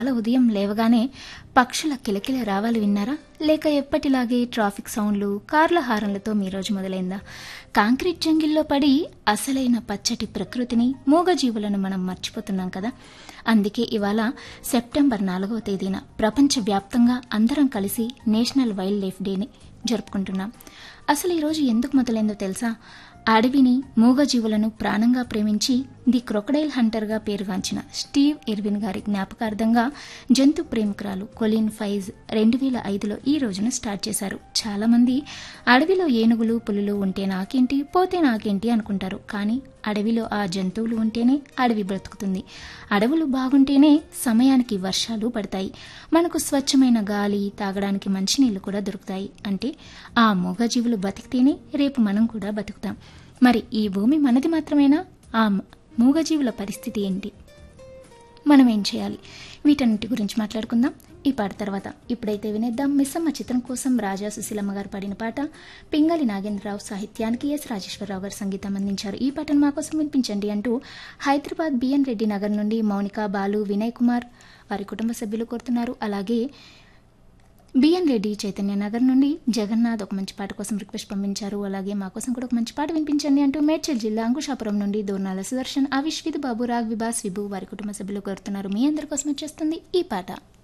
అలా ఉదయం లేవగానే పక్షుల కిలకిల రావాలి విన్నారా లేక ఎప్పటిలాగే ట్రాఫిక్ సౌండ్లు కార్ల హారన్లతో మీ రోజు మొదలైందా కాంక్రీట్ జంగిల్లో పడి అసలైన పచ్చటి ప్రకృతిని మూగజీవులను మనం మర్చిపోతున్నాం కదా అందుకే ఇవాళ సెప్టెంబర్ నాలుగవ తేదీన ప్రపంచవ్యాప్తంగా అందరం కలిసి నేషనల్ వైల్డ్ లైఫ్ డేని జరుపుకుంటున్నాం అసలు ఈరోజు ఎందుకు మొదలైందో తెలుసా అడవిని మూగజీవులను ప్రాణంగా ప్రేమించి ది క్రొకడైల్ హంటర్గా పేరుగాంచిన స్టీవ్ ఇర్విన్ గారి జ్ఞాపకార్థంగా జంతు ప్రేమికురాలు కొలిన్ ఫైజ్ రెండు వేల ఐదులో ఈ రోజున స్టార్ట్ చేశారు చాలామంది అడవిలో ఏనుగులు పులులు ఉంటే నాకేంటి పోతే నాకేంటి అనుకుంటారు కానీ అడవిలో ఆ జంతువులు ఉంటేనే అడవి బ్రతుకుతుంది అడవులు బాగుంటేనే సమయానికి వర్షాలు పడతాయి మనకు స్వచ్ఛమైన గాలి తాగడానికి మంచినీళ్లు కూడా దొరుకుతాయి అంటే ఆ మూగజీవులు బతికితేనే రేపు మనం కూడా బతుకుతాం మరి ఈ భూమి మనది మాత్రమేనా ఆ మూగజీవుల పరిస్థితి ఏంటి మనం ఏం చేయాలి వీటన్నిటి గురించి మాట్లాడుకుందాం ఈ పాట తర్వాత ఇప్పుడైతే వినేద్దాం మిస్సమ్మ చిత్రం కోసం రాజా సుశీలమ్మ గారు పాడిన పాట పింగళి నాగేంద్రరావు సాహిత్యానికి ఎస్ రాజేశ్వరరావు గారు సంగీతం అందించారు ఈ పాటను మా కోసం వినిపించండి అంటూ హైదరాబాద్ బిఎన్ రెడ్డి నగర్ నుండి మౌనిక బాలు వినయ్ కుమార్ వారి కుటుంబ సభ్యులు కోరుతున్నారు అలాగే బిఎన్ రెడ్డి చైతన్య నగర్ నుండి జగన్నాథ్ ఒక మంచి పాట కోసం రిక్వెస్ట్ పంపించారు అలాగే మా కోసం కూడా ఒక మంచి పాట వినిపించండి అంటూ మేడ్చల్ జిల్లా అంకుశాపురం నుండి దూర్నాల సుదర్శన్ అవిష్విద్ బాబు రాగ్ విభాస్ విభు వారి కుటుంబ సభ్యులు కోరుతున్నారు మీ అందరి కోసం వచ్చేస్తుంది ఈ పాట